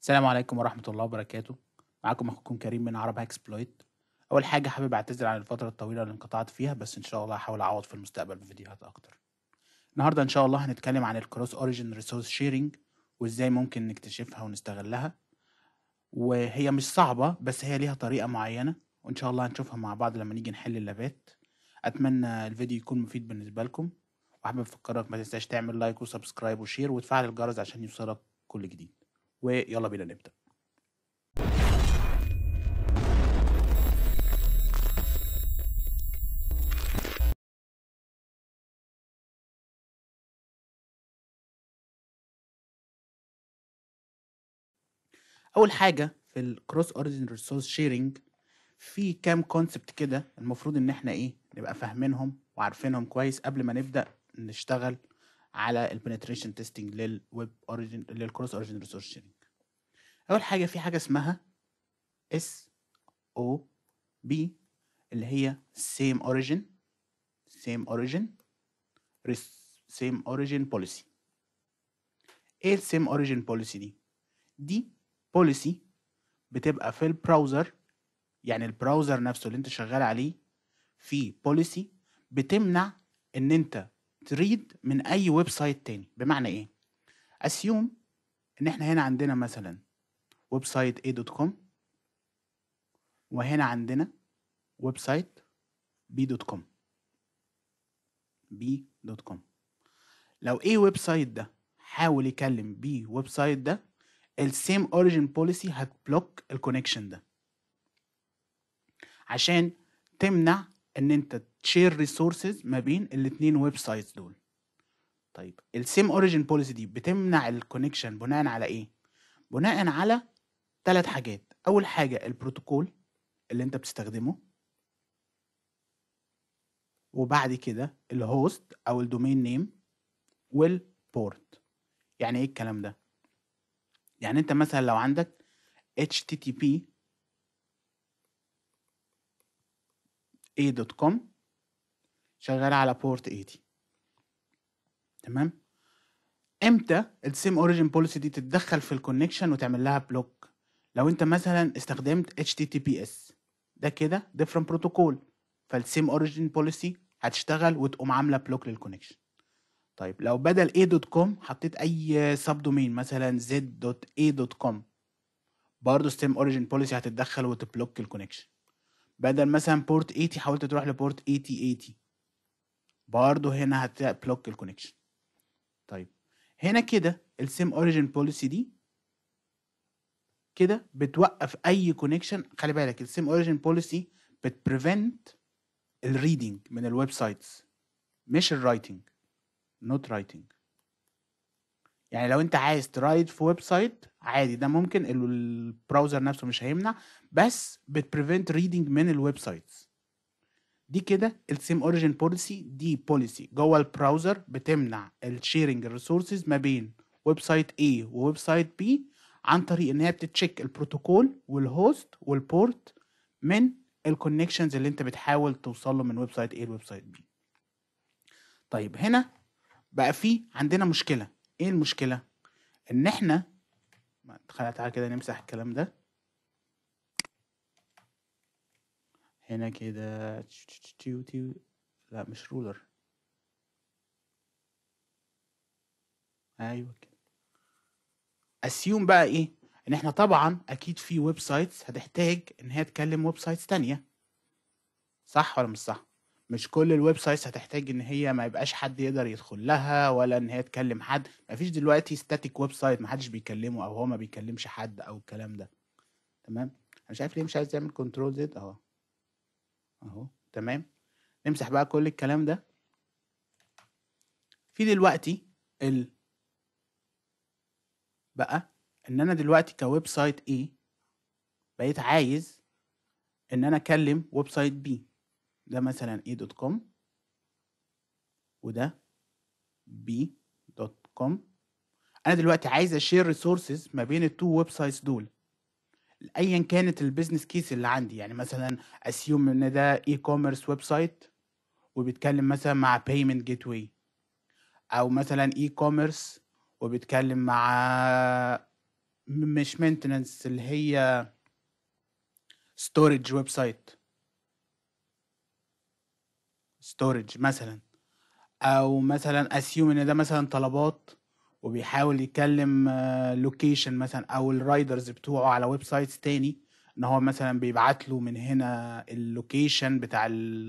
السلام عليكم ورحمة الله وبركاته معاكم أخوكم كريم من عرب اكسبلويت أول حاجة حابب أعتذر عن الفترة الطويلة اللي انقطعت فيها بس إن شاء الله هحاول أعوض في المستقبل بفيديوهات أكتر النهاردة إن شاء الله هنتكلم عن الكروس أوريجين ريسورس شيرنج وإزاي ممكن نكتشفها ونستغلها وهي مش صعبة بس هي ليها طريقة معينة وإن شاء الله هنشوفها مع بعض لما نيجي نحل اللابات أتمنى الفيديو يكون مفيد بالنسبة لكم وحابب أفكرك ما تنساش تعمل لايك وسبسكرايب وشير وتفعل الجرس عشان يوصلك كل جديد ويلا بينا نبدأ اول حاجه في الكروس اوريجين ريسورس شيرنج في كام كونسبت كده المفروض ان احنا ايه نبقى فاهمينهم وعارفينهم كويس قبل ما نبدا نشتغل على البنتريشن تيستنج للويب اوريجين للكروس اوريجين ريسورس شيرنج اول حاجه في حاجه اسمها اس او بي اللي هي same origin same origin res- same origin policy ايه السيم اوريجين بوليسي دي دي بوليسي بتبقى في البراوزر يعني البراوزر نفسه اللي انت شغال عليه في بوليسي بتمنع ان انت تريد من اي ويب سايت تاني بمعنى ايه اسيوم ان احنا هنا عندنا مثلا ويب سايت a.com وهنا عندنا ويب سايت b.com b.com لو ايه ويب سايت ده حاول يكلم بي ويب سايت ده السيم اوريجين بوليسي هتبلوك الكونكشن ده عشان تمنع ان انت تشير ريسورسز ما بين الاتنين ويب سايتس دول طيب السيم اوريجين بوليسي دي بتمنع الكونكشن بناء على ايه بناء على ثلاث حاجات اول حاجه البروتوكول اللي انت بتستخدمه وبعد كده الهوست او الدومين نيم والبورت يعني ايه الكلام ده يعني انت مثلا لو عندك http a.com شغال على بورت 80 تمام امتى السيم اوريجين بوليسي دي تتدخل في الكونكشن وتعمل لها بلوك لو انت مثلا استخدمت https ده كده different protocol فالسيم اوريجين بوليسي هتشتغل وتقوم عامله بلوك للكونكشن طيب لو بدل a.com حطيت اي سب دومين مثلا z.a.com برضه ستيم اوريجين بوليسي هتتدخل وتبلوك الكونكشن بدل مثلا بورت 80 حاولت تروح لبورت 8080 برضه هنا هتبلوك الكونكشن طيب هنا كده السيم اوريجين بوليسي دي كده بتوقف اي كونكشن خلي بالك السيم اوريجين بوليسي بتبريفنت الريدنج من الويب سايتس مش الرايتنج نوت رايتنج يعني لو انت عايز ترايت في ويب سايت عادي ده ممكن ال- البراوزر نفسه مش هيمنع بس بتبريفنت ريدنج من الويب سايتس دي كده السيم اوريجين بوليسي دي بوليسي جوه البراوزر بتمنع الشيرنج الريسورسز ما بين ويب سايت A وويب سايت B عن طريق ان هي بتتشيك البروتوكول والهوست والبورت من الكونكشنز اللي انت بتحاول توصل له من ويب سايت A لويب سايت B طيب هنا بقى في عندنا مشكلة ايه المشكلة ان احنا ما- تعالى تعالى كده نمسح الكلام ده هنا كده تيو تيو لا مش رولر ايوه كده اسيوم بقى ايه ان احنا طبعا اكيد في ويب سايتس هتحتاج ان هي تكلم ويب سايتس تانية صح ولا مش صح مش كل الويب سايتس هتحتاج ان هي ما يبقاش حد يقدر يدخل لها ولا ان هي تكلم حد مفيش دلوقتي ستاتيك ويب سايت محدش بيكلمه او هو ما بيكلمش حد او الكلام ده تمام انا مش عارف ليه مش عايز يعمل كنترول زد اهو اهو تمام نمسح بقى كل الكلام ده في دلوقتي ال بقى ان انا دلوقتي كويب سايت ايه بقيت عايز ان انا اكلم ويب سايت بي ده مثلا ايه دوت كوم وده بي دوت كوم انا دلوقتي عايز اشير ريسورسز ما بين التو ويب سايتس دول ايا كانت البيزنس كيس اللي عندي يعني مثلا اسيوم ان ده اي كوميرس ويب سايت وبيتكلم مثلا مع بيمنت جيت واي او مثلا اي كوميرس وبيتكلم مع م- مش مينتننس اللي هي ستورج ويب سايت ستورج مثلا او مثلا اسيوم ان ده مثلا طلبات وبيحاول يكلم لوكيشن مثلا او الرايدرز بتوعه على ويب سايتس تاني ان هو مثلا بيبعت له من هنا اللوكيشن بتاع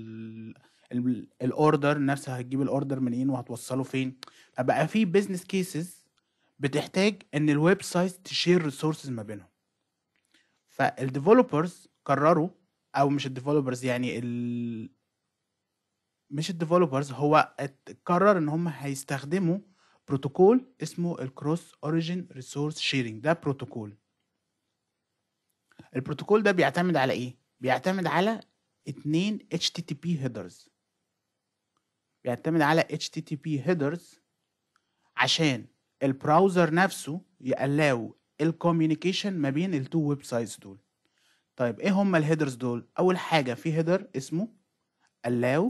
الاوردر نفسها هتجيب الاوردر منين وهتوصله فين فبقى في بزنس كيسز بتحتاج ان الويب سايت تشير ريسورسز ما بينهم فالديفلوبرز قرروا او مش الديفلوبرز يعني ال مش الديفلوبرز هو ات- قرر ان هم هيستخدموا بروتوكول اسمه الكروس اوريجين ريسورس شيرنج ده بروتوكول البروتوكول ده بيعتمد على ايه بيعتمد على اتنين HTTP headers بيعتمد على HTTP headers عشان البراوزر نفسه يقلاو الكوميونيكيشن ما بين التو ويب سايتس دول طيب ايه هما الهيدرز دول اول حاجه في هيدر اسمه allow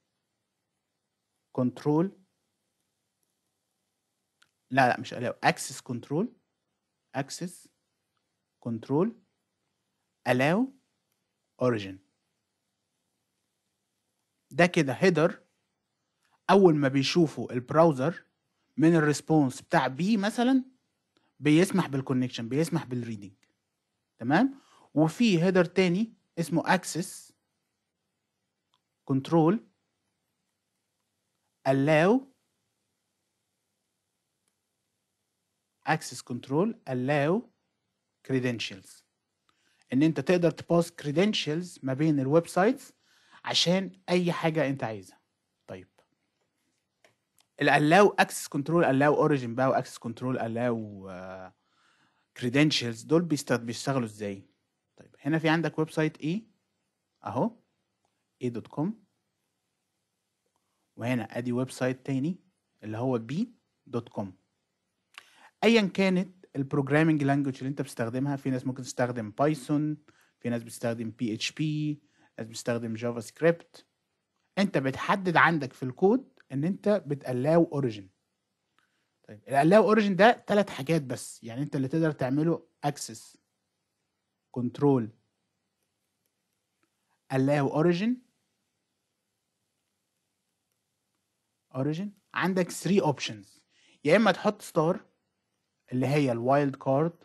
control لا لا مش allow access control access control allow origin ده كده هيدر اول ما بيشوفوا البراوزر من الريسبونس بتاع بي مثلا بيسمح بالكونكشن بيسمح بالريدنج تمام وفي هيدر تاني اسمه access control allow access control allow credentials ان انت تقدر تباس credentials ما بين الويب سايتس عشان اي حاجه انت عايزها طيب الالاو اكسس كنترول الاو اوريجين بقى واكسس كنترول الاو كريدنشالز دول بيست- بيشتغلوا ازاي طيب هنا في عندك ويب سايت ايه اهو ايه دوت كوم وهنا ادي ويب سايت تاني اللي هو بي دوت كوم ايا كانت البروجرامينج لانجوج اللي انت بتستخدمها في ناس ممكن تستخدم بايثون في ناس بتستخدم بي اتش بي ناس بتستخدم جافا سكريبت انت بتحدد عندك في الكود ان انت بتالاو اوريجين طيب الالاو اوريجين ده ثلاث حاجات بس يعني انت اللي تقدر تعمله اكسس كنترول allow origin origin عندك 3 اوبشنز يا اما تحط ستار اللي هي الوايلد كارد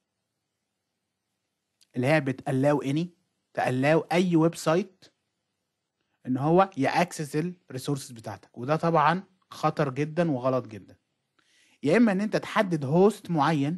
اللي هي بتالاو اني تالاو اي ويب سايت ان هو ياكسس الريسورسز بتاعتك وده طبعا خطر جدا وغلط جدا يا اما ان انت تحدد هوست معين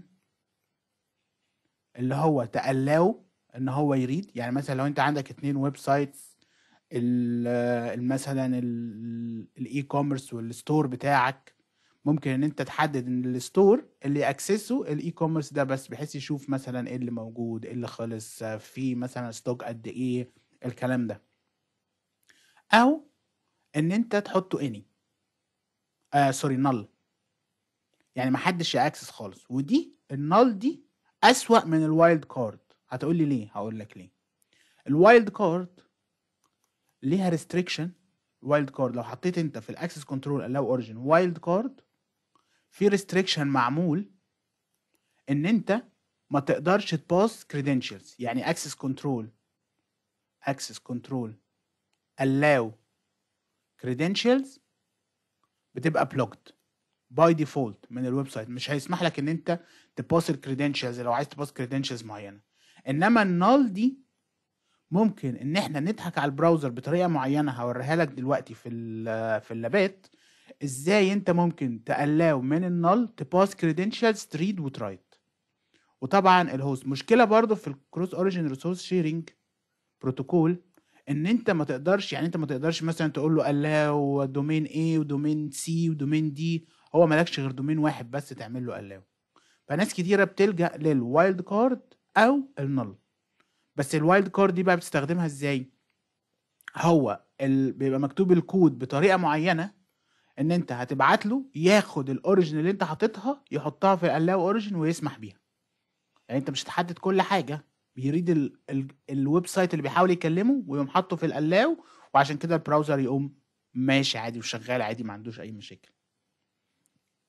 اللي هو تالاو ان هو يريد يعني مثلا لو انت عندك اتنين ويب سايتس ال- ال- مثلا الاي كوميرس والستور بتاعك ممكن ان انت تحدد ان الستور اللي ياكسسه الاي كوميرس ده بس بحيث يشوف مثلا ايه اللي موجود ايه اللي خلص في مثلا ستوك قد ايه الكلام ده او ان انت تحطه اني آه سوري نل يعني ما حدش ياكسس خالص ودي النل دي اسوأ من الوايلد كارد هتقول لي ليه هقول لك ليه الوايلد كارد ليها ريستريكشن وايلد كارد لو حطيت انت في الاكسس كنترول الاو اوريجن وايلد كارد في ريستريكشن معمول ان انت ما تقدرش تباس كريدنشالز يعني اكسس كنترول اكسس كنترول allow credentials بتبقى blocked باي ديفولت من الويب سايت مش هيسمح لك ان انت تباس الكريدنشالز لو عايز تباس كريدنشالز معينه انما النال دي ممكن ان احنا نضحك على البراوزر بطريقه معينه هوريها لك دلوقتي في ال- في اللابات ازاي انت ممكن تقلاو من النال تباس كريدنشالز تريد وترايت وطبعا الهوست مشكله برضو في الكروس اوريجين ريسورس شيرنج بروتوكول ان انت ما تقدرش يعني انت ما تقدرش مثلا تقول له الاو دومين A ودومين سي ودومين دي هو مالكش غير دومين واحد بس تعمل له الاو فناس كتيره بتلجا للوايلد كارد او النل بس الوايلد كارد دي بقى بتستخدمها ازاي هو ال... بيبقى مكتوب الكود بطريقه معينه ان انت هتبعت له ياخد الاوريجن اللي انت حاططها يحطها في الاو اوريجن ويسمح بيها يعني انت مش هتحدد كل حاجه بيريد ال... ال... الويب سايت اللي بيحاول يكلمه ويقوم حاطه في الالاو وعشان كده البراوزر يقوم ماشي عادي وشغال عادي ما عندوش اي مشاكل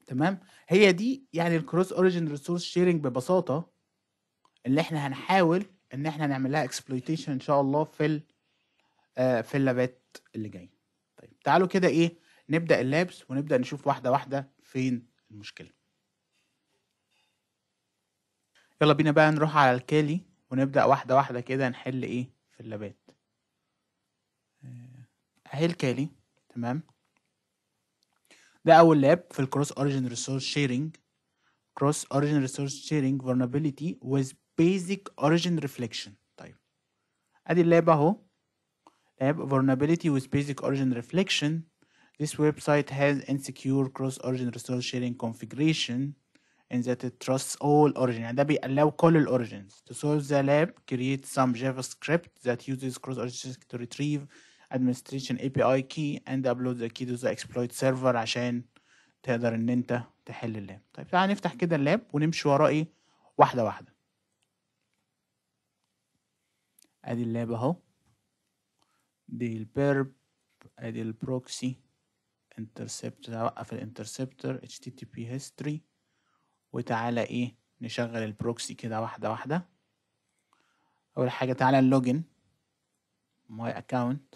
تمام هي دي يعني الكروس اوريجين ريسورس شيرنج ببساطه اللي احنا هنحاول ان احنا نعمل لها اكسبلويتيشن ان شاء الله في ال آه، في اللابات اللي جايه طيب تعالوا كده ايه نبدا اللابس ونبدا نشوف واحده واحده فين المشكله يلا بينا بقى نروح على الكالي ونبدا واحده واحده كده نحل ايه في اللابات آه، اهي الكالي تمام ده اول لاب في الكروس اوريجين ريسورس شيرنج cross origin resource sharing vulnerability with basic origin reflection طيب ادي اللاب اهو لاب vulnerability with basic origin reflection this website has insecure cross origin resource sharing configuration in that it trusts all origin يعني ده بيallow كل ال origins to solve the lab create some javascript that uses cross origin to retrieve administration API key and upload the key to the exploit server عشان تقدر ان انت تحل اللاب طيب تعالى نفتح كده اللاب ونمشي وراه ايه واحده واحده ادي اللاب اهو دي البيرب ادي البروكسي انترسبت اوقف الانترسبتور http history وتعالى ايه نشغل البروكسي كده واحده واحده اول حاجه تعالى اللوجن ماي اكونت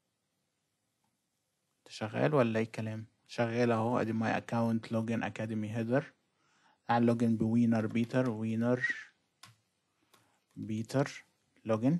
شغال ولا ايه الكلام شغال اهو ادي ماي اكونت لوجن اكاديمي هيدر تعال لوجن بوينر بيتر وينر بيتر لوجن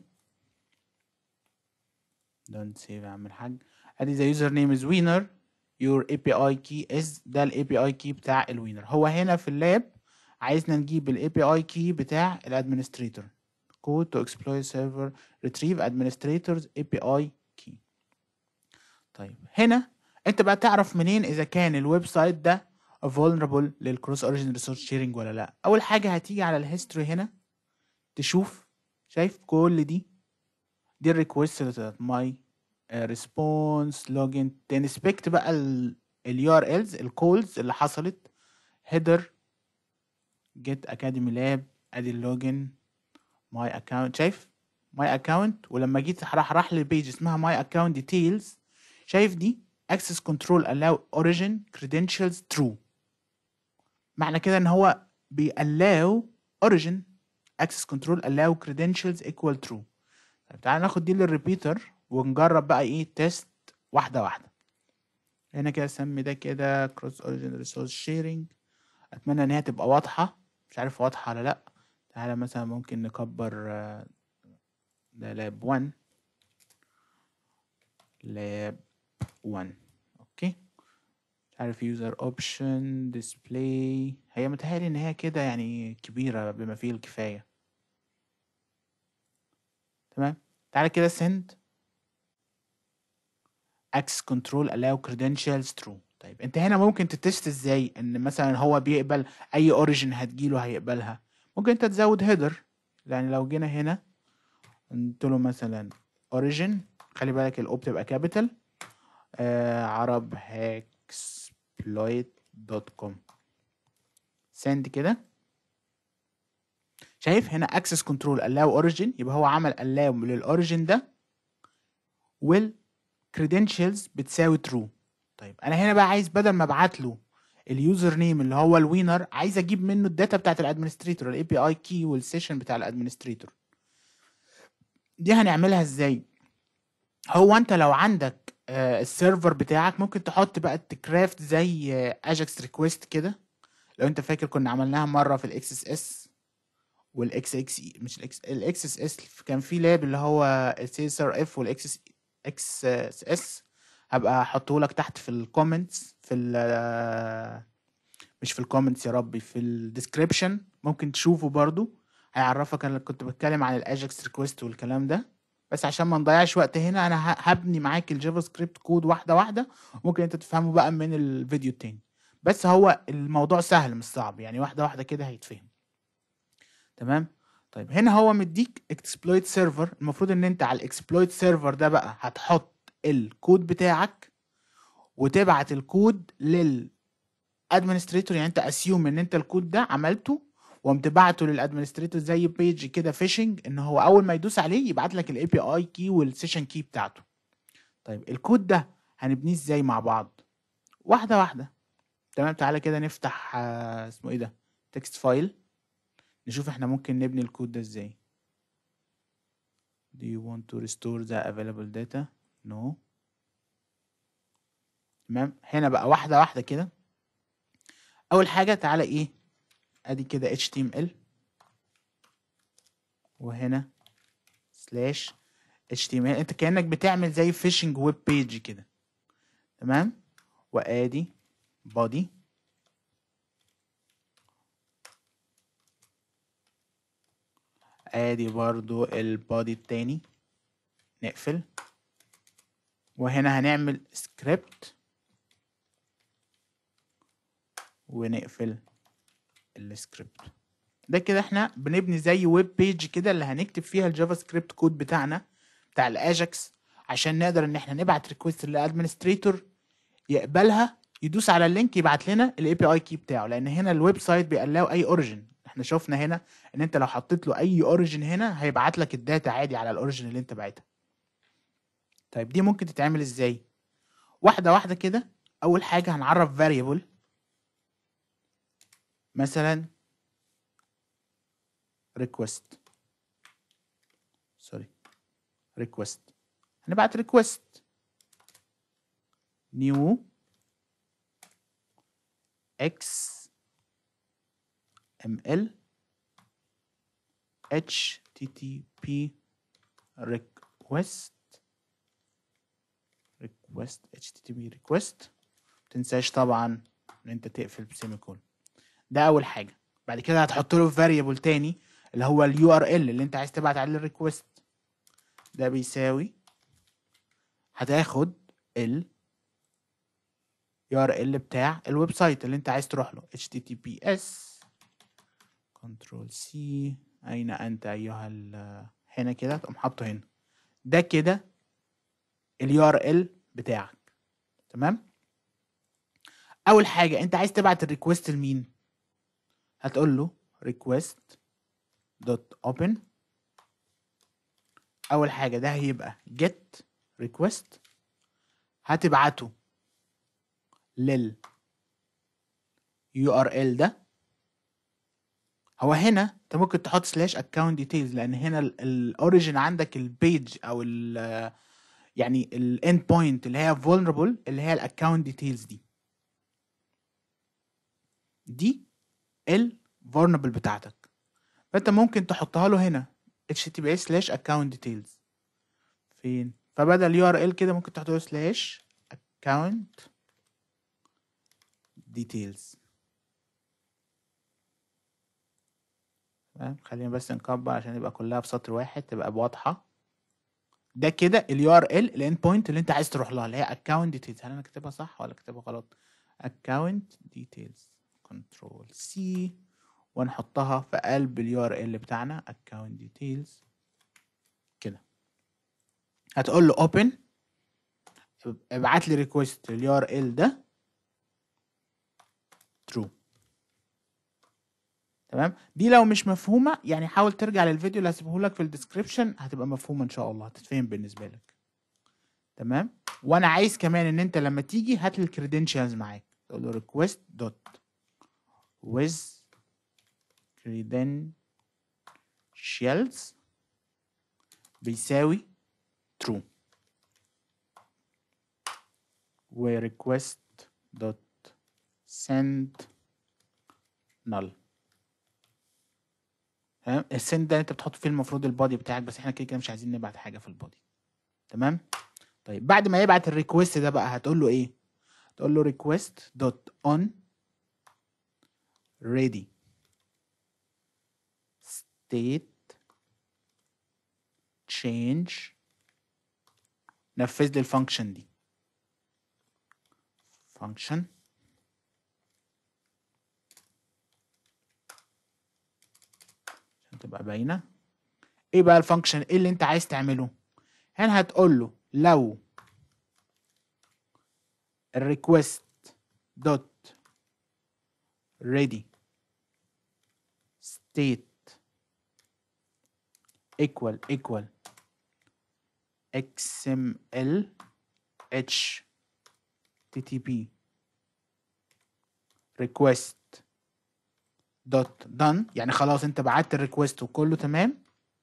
دونت سيف اعمل حاجه ادي ذا يوزر نيم از وينر يور اي بي اي كي از ده الاي بي اي كي بتاع الوينر هو هنا في اللاب عايزنا نجيب الاي بي اي كي بتاع الادمنستريتور code to exploit server retrieve administrators API key طيب هنا انت بقى تعرف منين اذا كان الويب سايت ده vulnerable للكروس اوريجين ريسورس شيرنج ولا لا اول حاجه هتيجي على الهيستوري هنا تشوف شايف كل دي دي الريكوست بتاعت ماي ريسبونس لوجن تنسبكت بقى اليو ار الز الكولز اللي حصلت هيدر جيت اكاديمي لاب ادي اللوجن ماي اكونت شايف ماي اكونت ولما جيت راح راح للبيج اسمها ماي اكونت ديتيلز شايف دي access control allow origin credentials true معنى كده ان هو بيallow origin access control allow credentials equal true طيب تعالى ناخد دي للريبيتر ونجرب بقى ايه تيست واحده واحده هنا كده اسمي ده كده cross origin resource sharing اتمنى ان هي تبقى واضحه مش عارف واضحه ولا لا تعالى مثلا ممكن نكبر آه، ده لاب 1 لاب 1 اوكي مش عارف يوزر اوبشن ديسبلاي هي متهيألي ان هي كده يعني كبيرة بما فيه الكفاية تمام تعالى كده send access control allow credentials true طيب انت هنا ممكن تتست ازاي ان مثلا هو بيقبل اي اوريجن هتجيله هيقبلها ممكن انت تزود هيدر يعني لو جينا هنا قلت له مثلا اوريجن خلي بالك الاو بتبقى كابيتال آه عرب هاكسبلويت دوت كوم سند كده شايف هنا access control allow origin يبقى هو عمل allow للاوريجن ده وال credentials بتساوي true طيب انا هنا بقى عايز بدل ما ابعت له اليوزر نيم اللي هو الوينر عايز اجيب منه الداتا بتاعت الادمنستريتور الاي بي اي كي والسيشن بتاع الادمنستريتور دي هنعملها ازاي هو انت لو عندك آه، السيرفر بتاعك ممكن تحط بقى تكرافت زي اجاكس ريكويست كده لو انت فاكر كنا عملناها مره في الاكس اس اس والاكس اكس اي مش الاكس الاكس اس اس كان في لاب اللي هو السي اس ار اف والاكس اكس اس اس هبقى احطه لك تحت في الكومنتس في ال مش في الكومنتس يا ربي في الديسكريبشن ممكن تشوفه برضو هيعرفك انا كنت بتكلم عن الاجاكس ريكويست والكلام ده بس عشان ما نضيعش وقت هنا انا ه- هبني معاك الجافا سكريبت كود واحده واحده ممكن انت تفهمه بقى من الفيديو التاني بس هو الموضوع سهل مش صعب يعني واحده واحده كده هيتفهم تمام طيب هنا هو مديك اكسبلويت سيرفر المفروض ان انت على الاكسبلويت سيرفر ده بقى هتحط الكود بتاعك وتبعت الكود لل ادمنستريتور يعني انت اسيوم ان انت الكود ده عملته وقمت بعته للادمنستريتور زي بيج كده فيشنج ان هو اول ما يدوس عليه يبعت لك الاي بي اي كي والسيشن كي بتاعته طيب الكود ده هنبنيه ازاي مع بعض واحده واحده تمام تعالى كده نفتح آه، اسمه ايه ده تكست فايل نشوف احنا ممكن نبني الكود ده ازاي do you want to restore the available data no تمام هنا بقى واحدة واحدة كده أول حاجة تعالى إيه أدي كده HTML وهنا سلاش HTML أنت كأنك بتعمل زي فيشنج ويب بيج كده تمام وآدي body ادي برضو البادي التاني نقفل وهنا هنعمل سكريبت ونقفل السكريبت ده كده احنا بنبني زي ويب بيج كده اللي هنكتب فيها الجافا سكريبت كود بتاعنا بتاع الاجاكس عشان نقدر ان احنا نبعت ريكوست للادمنستريتور يقبلها يدوس على اللينك يبعت لنا الاي بي اي كي بتاعه لان هنا الويب سايت بيقلاو اي اوريجن احنا شفنا هنا ان انت لو حطيت له اي اوريجن هنا هيبعت لك الداتا عادي على الاوريجن اللي انت باعتها طيب دي ممكن تتعمل ازاي واحده واحده كده اول حاجه هنعرف variable مثلا request سوري request هنبعت request new x ml http request request http request متنساش طبعا ان انت تقفل بسيميكون ده اول حاجه بعد كده هتحط له variable تاني اللي هو اليو ار ال اللي انت عايز تبعت عليه الريكوست ده بيساوي هتاخد ال URL بتاع الويب سايت اللي انت عايز تروح له https كنترول سي اين انت ايها ال هنا كده تقوم حاطه هنا ده كده اليو ار ال بتاعك تمام اول حاجه انت عايز تبعت الريكوست لمين هتقول له request دوت open اول حاجه ده هيبقى get request هتبعته لل URL ده هو هنا انت ممكن تحط سلاش account details لان هنا الاوريجن عندك البيج او ال يعني الاند بوينت اللي هي vulnerable اللي هي الاكونت ديتيلز دي دي ال vulnerable بتاعتك فانت ممكن تحطها له هنا https slash account details فين فبدل يو ار ال كده ممكن تحط له سلاش account details تمام خلينا بس نكبر عشان يبقى كلها في سطر واحد تبقى واضحه ده كده اليو ار ال الاند بوينت اللي انت عايز تروح لها اللي هي account details هل انا كاتبها صح ولا كاتبها غلط account details كنترول سي ونحطها في قلب اليو ار ال بتاعنا account details كده هتقول له open ابعت لي ريكوست لليو ار ال ده true تمام دي لو مش مفهومه يعني حاول ترجع للفيديو اللي هسيبه لك في الديسكريبشن هتبقى مفهومه ان شاء الله هتتفهم بالنسبه لك تمام وانا عايز كمان ان انت لما تيجي هات لي الكريدنشالز معاك تقول له request دوت with credentials بيساوي true و request دوت send null تمام السند ده انت بتحط فيه المفروض البادي بتاعك بس احنا كده كده مش عايزين نبعت حاجه في البادي تمام طيب بعد ما يبعت الريكوست ده بقى هتقول له ايه تقول له request دوت on ready state change نفذ لي الفانكشن دي function عشان تبقى باينه ايه بقى الفانكشن ايه اللي انت عايز تعمله هنا هتقول له لو الريكوست دوت ready state equal equal xml http request dot done يعني خلاص انت بعت الريكوست وكله تمام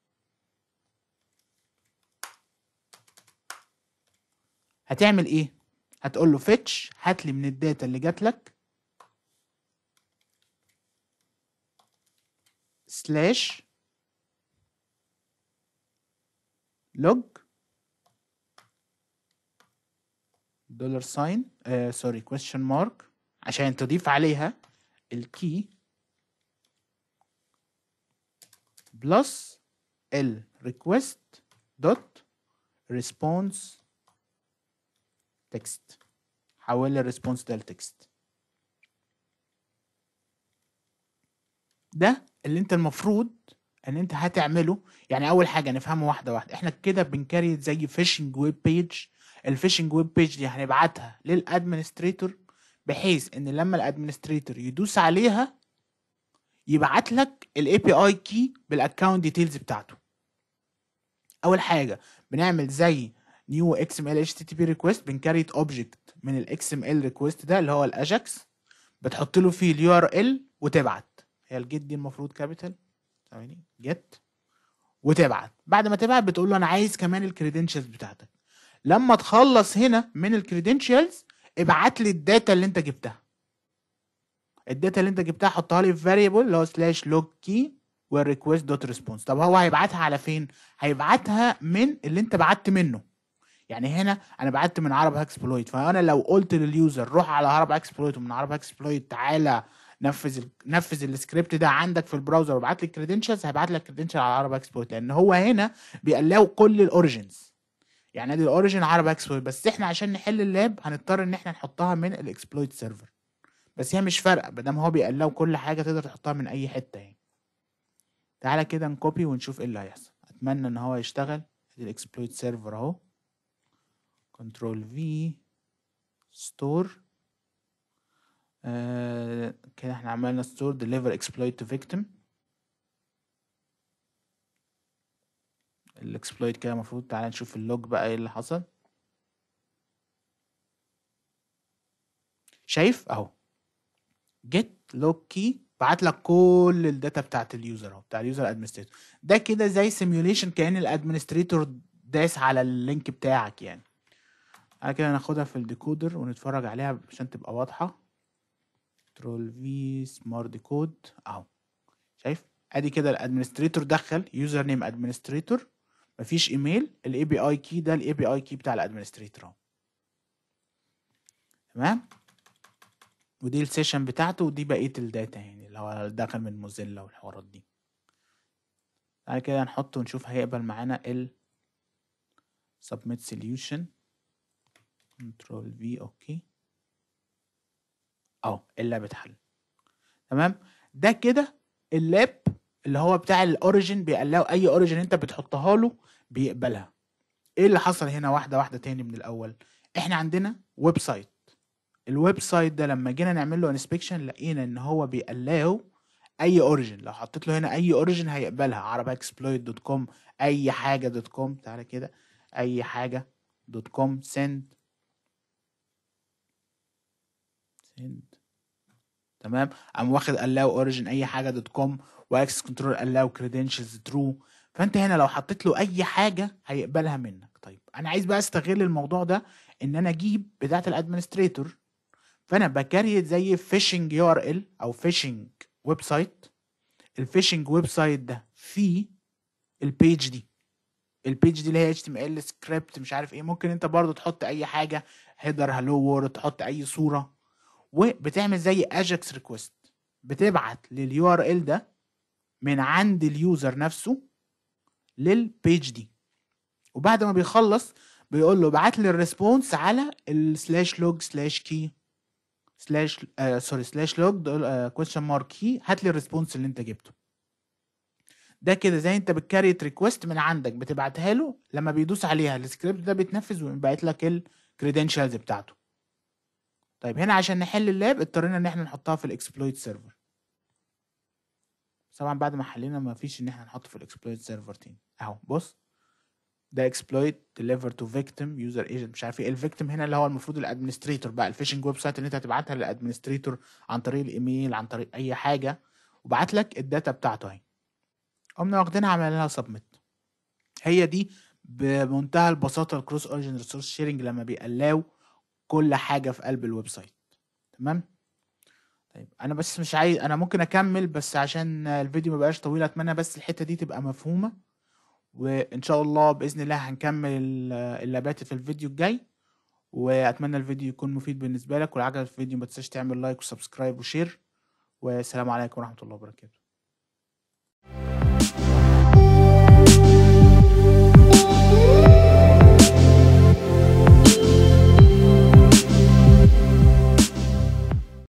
هتعمل ايه هتقول له fetch هات لي من الداتا اللي جات لك سلاش log دولار ساين سوري كويستشن مارك عشان تضيف عليها الكي بلس ال request دوت response text حول الريسبونس ده لتكست ده اللي انت المفروض ان انت هتعمله يعني اول حاجه نفهمه واحده واحده احنا كده بنكريت زي فيشنج ويب بيج الفيشنج ويب بيج دي هنبعتها للادمنستريتور بحيث ان لما الادمنستريتور يدوس عليها يبعت لك الاي بي اي كي بالاكونت ديتيلز بتاعته اول حاجه بنعمل زي نيو اكس ام ال اتش تي تي بي ريكويست بنكريت اوبجكت من الاكس ام ال ريكويست ده اللي هو الاجاكس بتحط له فيه اليو ار ال وتبعت هي الجيت دي المفروض كابيتال ثواني جيت وتبعت بعد ما تبعت بتقول له انا عايز كمان الكريدنشالز بتاعتك لما تخلص هنا من الكريدنشالز ابعت لي الداتا اللي انت جبتها الداتا اللي انت جبتها حطها لي في فاريبل اللي هو سلاش لوج كي والريكوست دوت ريسبونس طب هو هيبعتها على فين هيبعتها من اللي انت بعت منه يعني هنا انا بعت من عرب اكسبلويت فانا لو قلت لليوزر روح على عرب اكسبلويت ومن عرب اكسبلويت تعالى نفذ ال... نفذ السكريبت ده عندك في البراوزر وابعت لي الكريدنشالز هيبعت لك كريدنشال على عرب اكسبلويت لان هو هنا بيقلاو كل الاوريجنز يعني ادي الاوريجن عرب اكسبلويت بس احنا عشان نحل اللاب هنضطر ان احنا نحطها من الاكسبلويت سيرفر بس هي مش فارقه ما دام هو بيقلاو كل حاجه تقدر تحطها من اي حته يعني تعالى كده نكوبي ونشوف ايه اللي هيحصل اتمنى ان هو يشتغل ادي الاكسبلويت سيرفر اهو كنترول في ستور آه كده احنا عملنا ستور ديليفر اكسبلويت تو فيكتيم الاكسبلويت كده المفروض تعالى نشوف اللوج بقى ايه اللي حصل شايف اهو جيت لوج كي بعت لك كل الداتا بتاعت اليوزر اهو بتاع اليوزر ادمنستريتور ده كده زي سيميوليشن كأن الادمنستريتور داس على اللينك بتاعك يعني على كده ناخدها في الديكودر ونتفرج عليها عشان تبقى واضحة كنترول في سمارت ديكود اهو شايف ادي كده الادمنستريتور دخل يوزر نيم ادمنستريتور مفيش ايميل الاي بي اي كي ده الاي بي اي كي بتاع الادمنستريتور اهو تمام ودي السيشن بتاعته ودي بقيه الداتا يعني اللي هو دخل من موزيلا والحوارات دي بعد كده نحطه ونشوف هيقبل معانا ال submit solution كنترول في اوكي اهو اللاب اتحل تمام ده كده اللاب اللي هو بتاع الاوريجن بيقلقوا اي اوريجن انت بتحطها له بيقبلها ايه اللي حصل هنا واحده واحده تاني من الاول احنا عندنا ويب سايت الويب سايت ده لما جينا نعمل له انسبكشن لقينا ان هو بيقلاو اي اوريجن لو حطيت له هنا اي اوريجن هيقبلها عرب اكسبلويت دوت كوم اي حاجه دوت كوم تعالى كده اي حاجه دوت كوم سند سند تمام قام واخد allow اوريجن اي حاجه دوت كوم واكسس كنترول allow credentials true فانت هنا لو حطيت له اي حاجه هيقبلها منك طيب انا عايز بقى استغل الموضوع ده ان انا اجيب بتاعه الادمنستريتور فانا بكريت زي فيشنج يو ار ال او فيشنج ويب سايت الفيشنج ويب سايت ده فيه البيج دي البيج دي اللي هي اتش تي ام ال سكريبت مش عارف ايه ممكن انت برضو تحط اي حاجه هيدر هالو وورد تحط اي صوره وبتعمل زي اجاكس ريكويست بتبعت لليو ار ال ده من عند اليوزر نفسه للبيج دي وبعد ما بيخلص بيقول له ابعت لي الريسبونس على السلاش لوج سلاش كي سلاش سوري سلاش لوج كويشن مارك كي هات لي الريسبونس اللي انت جبته ده كده زي انت بتكريت ريكويست من عندك بتبعتها له لما بيدوس عليها السكريبت ده بيتنفذ ويبعت لك الكريدنشالز بتاعته طيب هنا عشان نحل اللاب اضطرينا ان احنا نحطها في الاكسبلويت سيرفر طبعا بعد ما حلينا ما فيش ان احنا نحطه في الاكسبلويت سيرفر تاني اهو بص ده اكسبلويت ديليفر تو فيكتيم يوزر ايجنت مش عارف ايه الفيكتيم هنا اللي هو المفروض الادمنستريتور بقى الفيشنج ويب سايت اللي انت هتبعتها للادمنستريتور عن طريق الايميل عن طريق اي حاجه وبعت لك الداتا بتاعته اهي قمنا واخدينها عملنا لها سبميت هي دي بمنتهى البساطه الكروس اوريجن ريسورس شيرنج لما بيقلاو كل حاجه في قلب الويب سايت تمام طيب انا بس مش عايز انا ممكن اكمل بس عشان الفيديو ما بقاش طويل اتمنى بس الحته دي تبقى مفهومه وان شاء الله باذن الله هنكمل ال- اللابات في الفيديو الجاي واتمنى الفيديو يكون مفيد بالنسبه لك ولو عجبك الفيديو ما تنساش تعمل لايك وسبسكرايب وشير والسلام عليكم ورحمه الله وبركاته